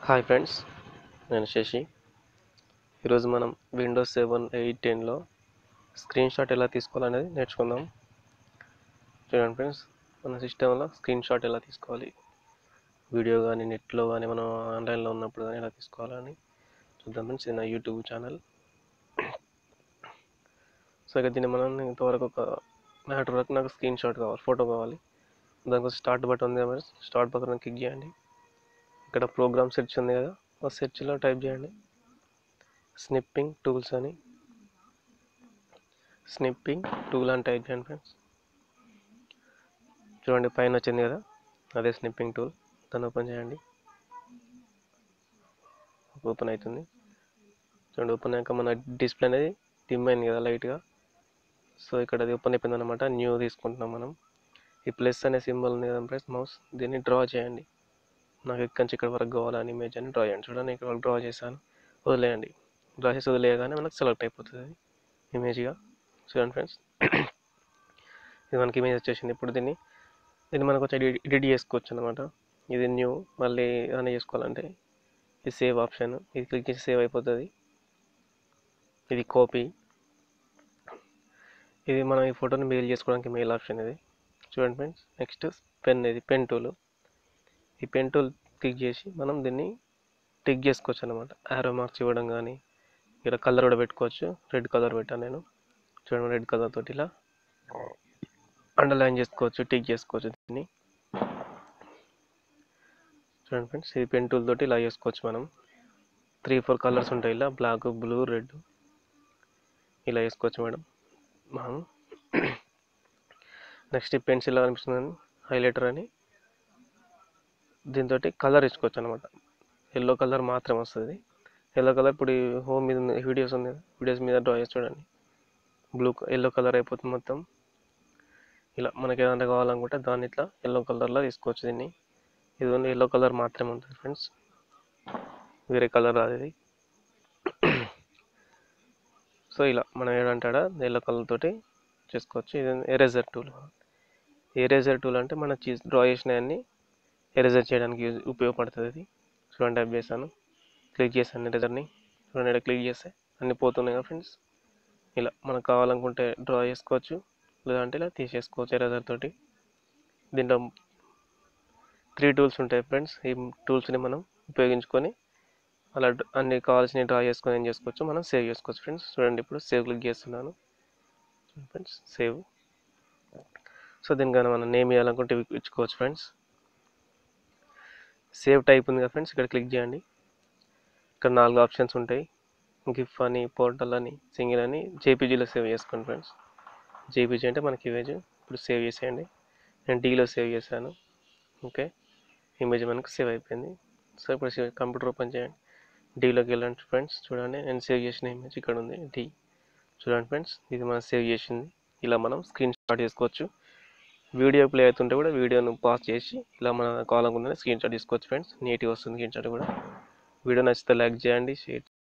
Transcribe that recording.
hi friends నేను శశి ఈరోజు మనం విండోస్ సెవెన్ ఎయిట్ టెన్లో స్క్రీన్ షాట్ ఎలా తీసుకోవాలనేది నేర్చుకుందాం చూడండి ఫ్రెండ్స్ మన సిస్టంలో స్క్రీన్ షాట్ ఎలా తీసుకోవాలి వీడియో కానీ నెట్లో కానీ మనం ఆన్లైన్లో ఉన్నప్పుడు కానీ ఎలా తీసుకోవాలని చూద్దాం ఫ్రెండ్స్ ఇది నా యూట్యూబ్ ఛానల్ సో ఇక దీన్ని మనం ఇంతవరకు ఒక మ్యాటర్ వరకు నాకు స్క్రీన్ షాట్ కావాలి ఫోటో కావాలి దానికోసం స్టార్ట్ బటన్ ఉంది కదా స్టార్ట్ బటన్ క్లిక్ చేయండి ఇక్కడ ప్రోగ్రామ్ సెర్చ్ ఉంది కదా ఆ సెర్చ్లో టైప్ చేయండి స్నిప్పింగ్ టూల్స్ అని స్నిప్పింగ్ టూల్ అని టైప్ చేయండి ఫ్రెండ్స్ చూడండి పైన వచ్చింది కదా అదే స్నిప్పింగ్ టూల్ దాన్ని ఓపెన్ చేయండి ఓపెన్ అవుతుంది చూడండి ఓపెన్ అయ్యాక మన డిస్ప్లే అనేది డిమ్ అయింది కదా లైట్గా సో ఇక్కడ అది ఓపెన్ అయిపోయింది అనమాట న్యూ తీసుకుంటున్నాం మనం ఈ ప్లస్ అనే సింబల్ ఉంది కదా ఫ్రెండ్స్ మౌస్ దీన్ని డ్రా చేయండి నాకు ఇక్కడి నుంచి ఇక్కడ వరకు కావాలని ఇమేజ్ అని డ్రా చేయండి చూడండి ఇక్కడ వరకు డ్రా చేశాను వదిలేయండి డ్రా చేసి వదిలేయగానే మనకు సెలెక్ట్ అయిపోతుంది అది ఇమేజ్గా చూడండి ఫ్రెండ్స్ ఇది మనకి ఇమేజ్ వచ్చేసింది ఇప్పుడు దీన్ని దీన్ని మనకు వచ్చి ఎడిట్ చేసుకోవచ్చు అనమాట ఇది న్యూ మళ్ళీ ఏదైనా చేసుకోవాలంటే ఇది సేవ్ ఆప్షన్ ఇది క్లిక్ చేసి సేవ్ అయిపోతుంది ఇది కాపీ ఇది మనం ఈ ఫోటోని మెయిల్ చేసుకోవడానికి మెయిల్ ఆప్షన్ ఇది చూడండి ఫ్రెండ్స్ నెక్స్ట్ పెన్ ఇది పెన్ టూల్ ఈ పెన్ టూల్ క్లిక్ చేసి మనం దీన్ని టిక్ చేసుకోవచ్చు అనమాట ఆరో మార్క్స్ ఇవ్వడం కానీ ఇక్కడ కలర్ కూడా పెట్టుకోవచ్చు రెడ్ కలర్ పెట్టాను నేను చూడండి రెడ్ కలర్ తోటి ఇలా అండర్లైన్ చేసుకోవచ్చు టిక్ చేసుకోవచ్చు దీన్ని చూడండి ఫ్రెండ్స్ ఇది పెన్ టూల్ తోటి ఇలా చేసుకోవచ్చు మనం త్రీ ఫోర్ కలర్స్ ఉంటాయి ఇలా బ్లాక్ బ్లూ రెడ్ ఇలా వేసుకోవచ్చు మేడం మనం నెక్స్ట్ ఈ పెన్సిల్ అనిపిస్తుంది హైలైటర్ అని దీంతో కలర్ ఇచ్చుకోవచ్చు అనమాట ఎల్లో కలర్ మాత్రం వస్తుంది ఎల్లో కలర్ ఇప్పుడు హోమ్ మీద వీడియోస్ ఉంది వీడియోస్ మీద డ్రా చేసి చూడండి బ్లూ ఎల్లో కలర్ అయిపోతుంది మొత్తం ఇలా మనకి ఏదైనా కావాలనుకుంటే దాన్ని ఇట్లా ఎల్లో కలర్లో తీసుకోవచ్చు దీన్ని ఇది ఓన్లీ ఎల్లో కలర్ మాత్రమే ఉంటుంది ఫ్రెండ్స్ వేరే కలర్ రాదు ఇది సో ఇలా మనం ఏదంటాడా ఎల్లో కలర్ తోటి చేసుకోవచ్చు ఇది ఎరేజర్ టూల్ ఎరేజర్ టూల్ అంటే మనం చీ డ్రా చేసినవన్నీ ఎరేజర్ చేయడానికి యూజ్ ఉపయోగపడుతుంది ఇది చూడండి టైప్ చేశాను క్లిక్ చేశాను ఎరేజర్ని చూడండి ఇక్కడ క్లిక్ చేస్తే అన్నీ పోతున్నాయి కదా ఫ్రెండ్స్ ఇలా మనకు కావాలనుకుంటే డ్రా చేసుకోవచ్చు లేదంటే ఇలా తీసేసుకోవచ్చు ఎరేజర్ తోటి దీంట్లో త్రీ టూల్స్ ఉంటాయి ఫ్రెండ్స్ ఈ టూల్స్ని మనం ఉపయోగించుకొని అలా అన్ని కావాల్సిన డ్రా చేసుకొని ఏం చేసుకోవచ్చు మనం సేవ్ చేసుకోవచ్చు ఫ్రెండ్స్ చూడండి ఇప్పుడు సేవ్ క్లిక్ చేస్తున్నాను ఫ్రెండ్స్ సేవ్ సో దీనికన్నా మనం నేమ్ ఇవ్వాలనుకుంటే ఇచ్చుకోవచ్చు ఫ్రెండ్స్ సేవ్ టైప్ ఉంది కదా ఫ్రెండ్స్ ఇక్కడ క్లిక్ చేయండి ఇక్కడ నాలుగు ఆప్షన్స్ ఉంటాయి గిఫ్ అని పోర్టల్ అని సింగిల్ అని జేపీజీలో సేవ్ చేసుకోండి ఫ్రెండ్స్ జేపీజీ అంటే మనకి ఇమేజ్ ఇప్పుడు సేవ్ చేసేయండి నేను డీలో సేవ్ చేశాను ఓకే ఇమేజ్ మనకు సేవ్ అయిపోయింది సో ఇప్పుడు కంప్యూటర్ ఓపెన్ చేయండి డీలోకి వెళ్ళండి ఫ్రెండ్స్ చూడండి నేను సేవ్ చేసిన ఇమేజ్ ఇక్కడ ఉంది డీ చూడండి ఫ్రెండ్స్ ఇది మనం సేవ్ చేసింది ఇలా మనం స్క్రీన్ షాట్ చేసుకోవచ్చు వీడియో ప్లే అవుతుంటే కూడా వీడియోను పాస్ చేసి ఇలా మన కావాలనుకుంటే స్క్రీన్ షాట్ తీసుకోవచ్చు ఫ్రెండ్స్ నీట్గా వస్తుంది స్క్రీన్ షాట్ కూడా వీడియో నచ్చితే లైక్ చేయండి షేర్